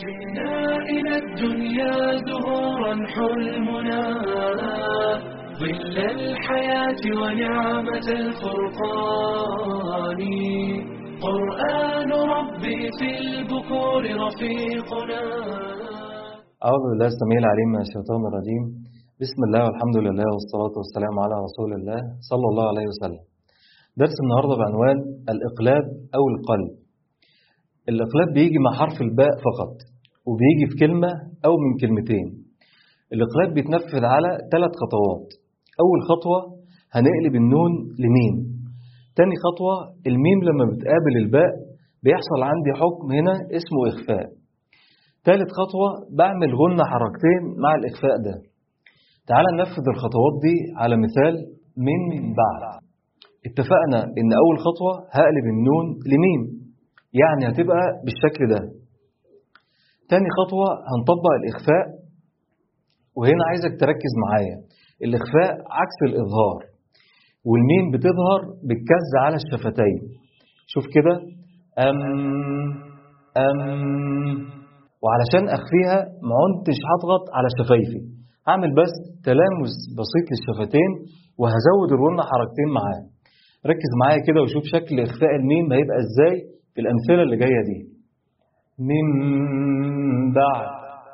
جئنا إلى الدنيا زهورا حلمنا ظل الحياة ونعمة الفرقان قرآن ربي في البكور رفيقنا أعوذ بالله السميع العليم من الشيطان الرجيم بسم الله والحمد لله والصلاة والسلام على رسول الله صلى الله عليه وسلم درس النهاردة بعنوان الإقلاب أو القلب الإقلاب بيجي مع حرف الباء فقط وبيجي في كلمة أو من كلمتين الإقلاب بيتنفذ على ثلاث خطوات أول خطوة هنقلب النون لميم تاني خطوة الميم لما بتقابل الباء بيحصل عندي حكم هنا اسمه إخفاء ثالث خطوة بعمل غنة حركتين مع الإخفاء ده تعال ننفذ الخطوات دي على مثال من بعد اتفقنا ان اول خطوة هقلب النون لميم يعني هتبقى بالشكل ده تاني خطوة هنطبق الاخفاء وهنا عايزك تركز معايا الاخفاء عكس الاظهار والميم بتظهر بالكز على الشفتين شوف كده ام ام وعلشان اخفيها ما عنتش هضغط على شفايفي هعمل بس تلامس بسيط للشفتين وهزود الغنة حركتين معاه ركز معايا كده وشوف شكل إخفاء الميم هيبقى إزاي في الأمثلة اللي جاية دي من بعد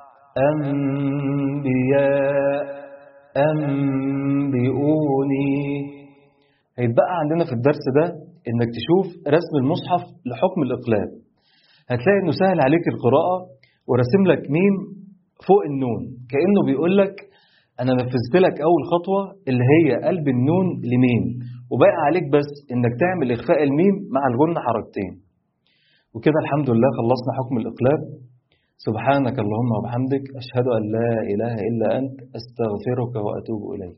أنبياء أنبئوني هيتبقى عندنا في الدرس ده إنك تشوف رسم المصحف لحكم الإقلاب هتلاقي إنه سهل عليك القراءة ورسم لك ميم فوق النون كأنه بيقول لك أنا نفذت لك أول خطوة اللي هي قلب النون لميم وباقي عليك بس إنك تعمل إخفاء الميم مع الغنة حركتين وكده الحمد لله خلصنا حكم الإقلاب سبحانك اللهم وبحمدك أشهد أن لا إله إلا أنت أستغفرك وأتوب إليك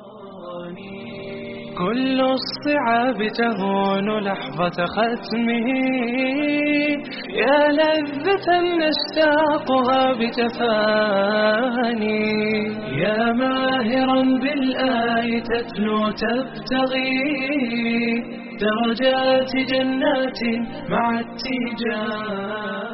كل الصعاب تهون لحظة ختمه يا لذة نشتاقها بتفاني يا ماهرا بالآي تتلو تبتغي درجات جنات مع التيجان